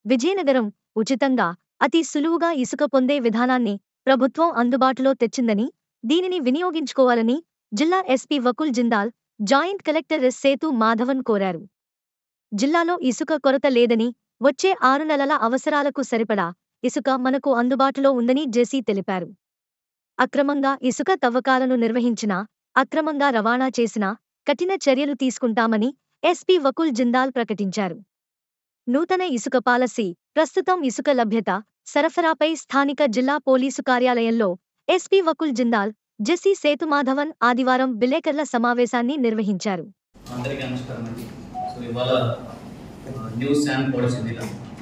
విజయనగరం ఉచితంగా అతి సులువుగా ఇసుక పొందే విధానాన్ని ప్రభుత్వం అందుబాటులో తెచ్చిందని దీనిని వినియోగించుకోవాలని జిల్లా SP Vakul Jindal joint collector S Sethu Madhavan కోరారు జిల్లాలో ఇసుక కొరత లేదని వచ్చే ఆరు నెలల అవసరాలకు సరిపడా ఇసుక మనకు అందుబాటులో ఉందని జెసి తెలిపారు అక్రమంగా ఇసుక తవ్వకాలను నిర్వహించినా అక్రమంగా రవాణా చేసినా కఠిన చర్యలు తీసుకుంటామని ఎస్పీ వకుల్ జిందాల్ ప్రకటించారు నూతన ఇసుక పాలసీ ప్రస్తుతం ఇసుక లభ్యత సరఫరాపై స్థానిక జిల్లా పోలీసు కార్యాలయంలో ఎస్పీ వకుల్ జిందాల్ జెసి సేతుమాధవన్ ఆదివారం విలేకరుల సమావేశాన్ని నిర్వహించారు అందరికీ నమస్కారం అండి సో ఇవాళ ఆ, న్యూస్ శాండ్ పాలసీ మీద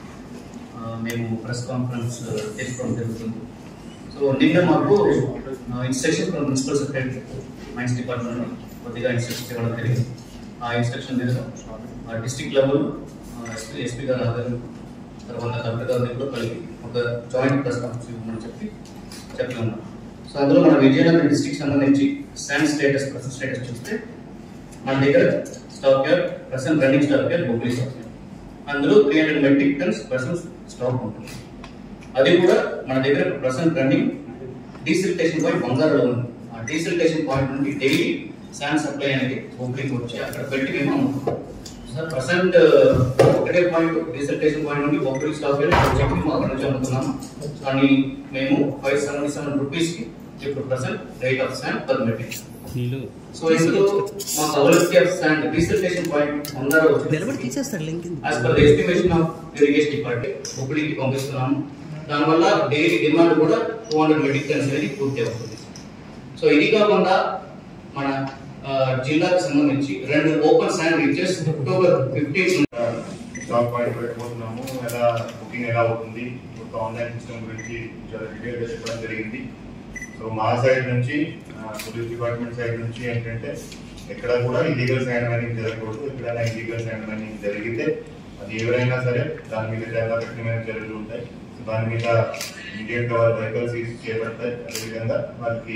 ఆ, మేము ప్రెస్ కాన్ఫరెన్స్ చేసుకోవడం జరుగుతుంది సో నిన్న మాకు instruction from principal secretary mines department కొద్దిగా ఇన్స్ట్రక్షన్స్ ఇవ్వడం జరిగింది ఆ ఇన్స్ట్రక్షన్ మీద డిస్ట్రిక్ట్ లెవెల్ ఎస్పీ ఎస్పీ గారు ఆధారం తర్వాత కలెక్టర్ గారిని కూడా కలిపి ఒక జాయింట్ ప్రెస్ కాన్ఫరెన్స్ ఇవ్వమని చెప్పి చెప్పి ఉన్నాం సో అందులో మన విజయనగరం డిస్ట్రిక్ట్ సంబంధించి శాండ్ స్టేటస్ ప్రజెంట్ స్టేటస్ చూస్తే మన దగ్గర stock yard present running stock yard Bobbili stock yard అందులో three hundred metric tons present stock ఉంటుంది అది కూడా మన దగ్గర ప్రజెంట్ రన్నింగ్ డీసిల్టేషన్ పాయింట్ బంగారులో ఉంది ఆ డీసిల్టేషన్ పాయింట్ నుండి డైలీ శాండ్ సప్లై అనేది బొబ్బిలికి వచ్చి అక్కడ పెట్టి మేము అమ్ముతున్నాం సార్ ప్రజెంట్ ఒకటే పాయింట్ డీసిల్టేషన్ పాయింట్ నుండి బొబ్బిలి స్టాక్ యార్డ్ చెక్ మేము అక్కడ నుంచి అమ్ముతున్నాము కానీ మేము ఫైవ్ సెవెంటీ సెవెన్ రూపీస్కి ఇప్పుడు present rate of sand per metric so ఇందులో మాకు availability of sand desiltation point అందరూ నిలబడి తీసేస్తాడు లింక్ కింద. As per the estimation of irrigation department హుబ్లీకి పంపిస్తున్నాము దానివల్ల డైలీ డిమాండ్ కూడా టూ హండ్రెడ్ మెట్రిక్ టన్స్ అనేది పూర్తి అవుతుంది సో ఇది కాకుండా మన ఆ, జిల్లాకు సంబంధించి రెండు open sand reaches October fifteen job point పెట్టబోతున్నాము ఎలా బుకింగ్ ఎలా అవుతుంది ఒక ఆన్లైన్ సిస్టమ్ గురించి చాలా డీటెయిల్ గా చెప్పడం జరిగింది సో మా సైడ్ నుంచి పోలీస్ డిపార్ట్మెంట్ సైడ్ నుంచి ఏంటంటే ఎక్కడ కూడా ఇల్లీగల్ శాండ్ మైనింగ్ జరగకూడదు ఎక్కడైనా ఇల్లీగల్ శాండ్ మైనింగ్ జరిగితే అది ఎవరైనా సరే దాని మీద చాలా కఠినమైన చర్యలు ఉంటాయి సో దాని మీద ఇమీడియట్ గా వాళ్ళ వెహికల్స్ సీజ్ చేయబడతాయి అదేవిధంగా వాళ్ళకి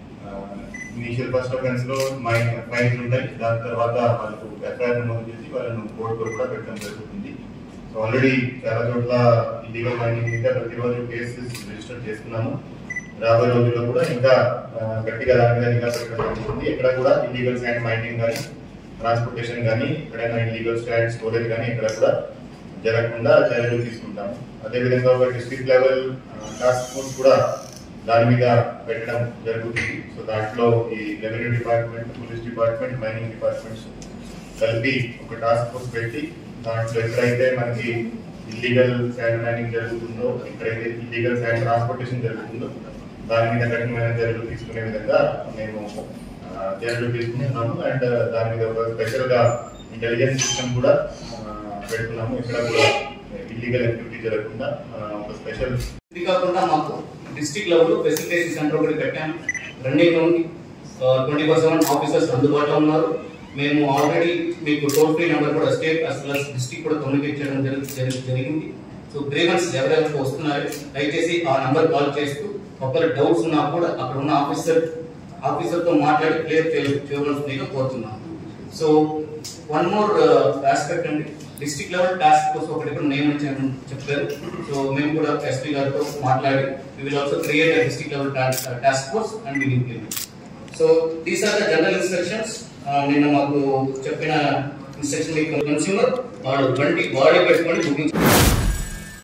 ఇనీషియల్ ఫస్ట్ అఫెన్స్ లో మైన్ ఫైన్స్ ఉంటాయి దాని తర్వాత వాళ్ళకు ఎఫ్ఐఆర్ నమోదు చేసి వాళ్ళను కోర్టులో కూడా పెట్టడం జరుగుతుంది సో ఆల్రెడీ చాలా చోట్ల ఇల్లీగల్ మైనింగ్ మీద ప్రతిరోజు కేసెస్ రిజిస్టర్ చేస్తున్నాము రాబోయే రోజుల్లో కూడా ఇంకా ఆ, గట్టిగా దాని మీద నిఘా పెట్టడం జరుగుతుంది ఎక్కడ కూడా ఇల్లీగల్ శాండ్ మైనింగ్ కానీ ట్రాన్స్పోర్టేషన్ కానీ ఎక్కడైనా ఇల్లీగల్ శాండ్ స్టోరేజ్ కానీ ఇక్కడ కూడా జరగకుండా చర్యలు తీసుకుంటాము అదేవిధంగా ఒక డిస్ట్రిక్ట్ లెవెల్ టాస్క్ ఫోర్స్ కూడా దాని మీద పెట్టడం జరుగుతుంది సో దాంట్లో ఈ revenue department police department mining departments కలిపి ఒక టాస్క్ ఫోర్స్ పెట్టి దాంట్లో ఎక్కడైతే మనకి ఇల్లీగల్ శాండ్ మైనింగ్ జరుగుతుందో ఎక్కడైతే ఇల్లీగల్ శాండ్ ట్రాన్స్పోర్టేషన్ జరుగుతుందో దాని మీద కఠినమైన చర్యలు తీసుకునే విధంగా మేము ఆ, చర్యలు తీసుకుంటున్నాము అండ్ దాని మీద ఒక స్పెషల్ గా ఇంటెలిజెన్స్ సిస్టమ్ కూడా ఆ, పెడుతున్నాము ఇక్కడ కూడా ఇల్లీగల్ యాక్టివిటీ జరగకుండా ఆ, ఒక స్పెషల్ ఇది కాకుండా మాకు డిస్ట్రిక్ట్ లెవెల్ ఫెసిలిటేషన్ సెంటర్ ఒకటి పెట్టాము రన్నింగ్ ఉంది ట్వంటీ ఫోర్ సెవెన్ ఆఫీసర్స్ అందుబాటులో ఉన్నారు మేము ఆల్రెడీ మీకు టోల్ ఫ్రీ నెంబర్ కూడా స్టేట్ అస్ వెల్ డిస్ట్రిక్ట్ కూడా కమ్యూనికేట్ చేయడం జరి- జరి- జరిగింది సో గ్రీవెన్స్ ఎవరెవరికి వస్తున్నారు దయచేసి ఆ నెంబర్ కాల్ చేస్తూ ఒకవేళ డౌట్స్ ఉన్నా కూడా అక్కడ ఉన్న ఆఫీసర్ ఆఫీసర్ తో మాట్లాడి క్లియర్ చేయవలసిందిగా కోరుతున్నాను సో వన్ మోర్ ఆస్పెక్ట్ అండి డిస్ట్రిక్ట్ లెవెల్ టాస్క్ ఫోర్స్ ఒకటి కూడా నియమించామని చెప్పారు సో మేము కూడా ఎస్పీ గారితో మాట్లాడి we will also create district level task force and will implement so these are the general instructions నిన్న మాకు చెప్పిన ఇన్స్ట్రక్షన్ కన్స్యూమర్ వాడు బండి వాడే పెట్టుకొని బుకింగ్